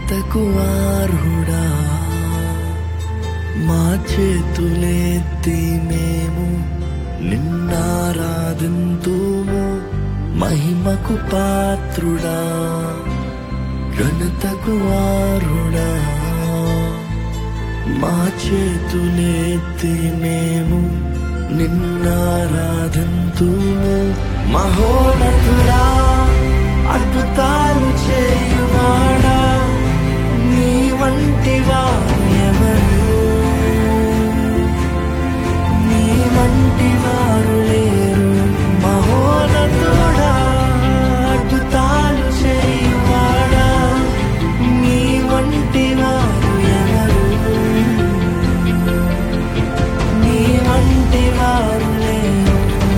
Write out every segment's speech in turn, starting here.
ఘనతకు అర్హుడా మా చేతులెత్తి మేము నిన్నారాధింతుము మహిమకు పాత్రుడా ఘనతకు అర్హుడా మా చేతులెత్తి మేము నిన్నారాధింతుము మహోన్నతుడా అద్భుతాలు చేయువాడా నీ వంటి వారు ఎవరు నీ వంటి వారు లేరు మహోన్నతుడా అద్భుతాలు చేయువాడా నీ వంటి వారు ఎవరు నీ వంటి వారు లేరు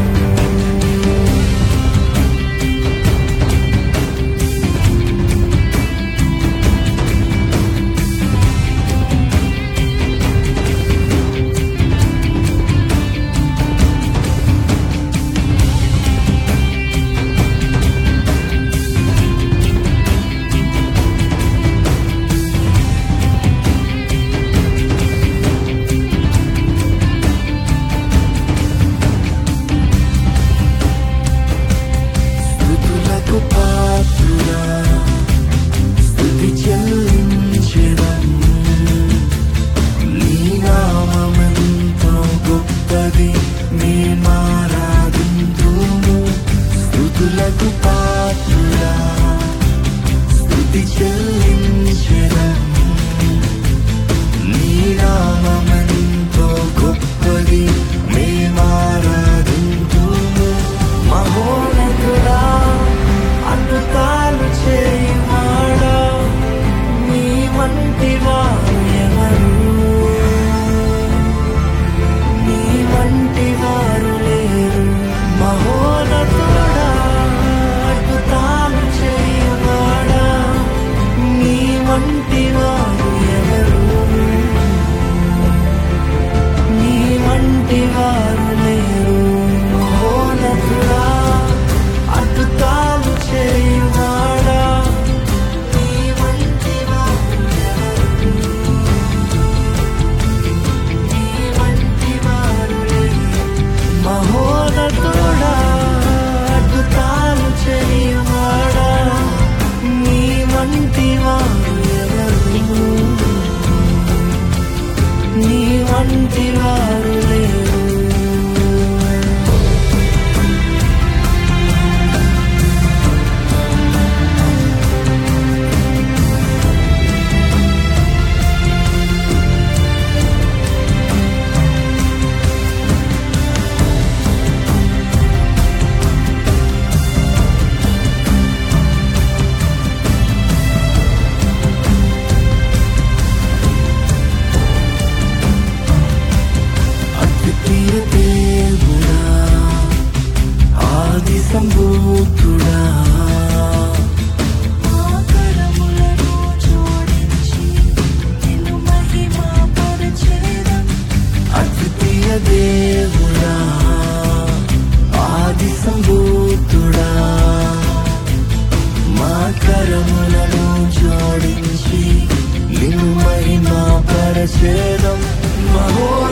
స్థుతులకు పాత్రుడా స్థుతి చెల్లించెదం నీ నామమెంతో గొప్పది మేమారాధింతుము స్థుతులకు పాత్రుడా స్థుతి చెల్లించెదం నీ నామమెంతో గొప్పది మేమారాధింతుము మహోన్నతుడా అద్భుతాలు చేయువాడా నీ వంటి వారు ఎవరు నీ వంటి వారు లేరు మహోన్నతుడా అద్భుతాలు చేయువాడా నీ వంటి వారు ఎవరు నీ వంటి వారు లేరు మహోన్నతుడా అద్భుతాలు చేయువాడా నీ వంటి వారు ఎవరు నీ వంటి వారు లేరు మహోన్నతుడా అద్భుతాలు చేయువాడా నీ వంటి వారు ఎవరు నీ వంటి వారు లేరు అద్వితీయ దేవుడా ఆది సంభూతుడా ఆకరములను జోడించి నిన్ను మహిమపరచెదం. అద్వితీయ దేవుడా ఆది సంభూతుడా మా కరములను జోడించి నిన్ను మహిమ పరచేదం మహో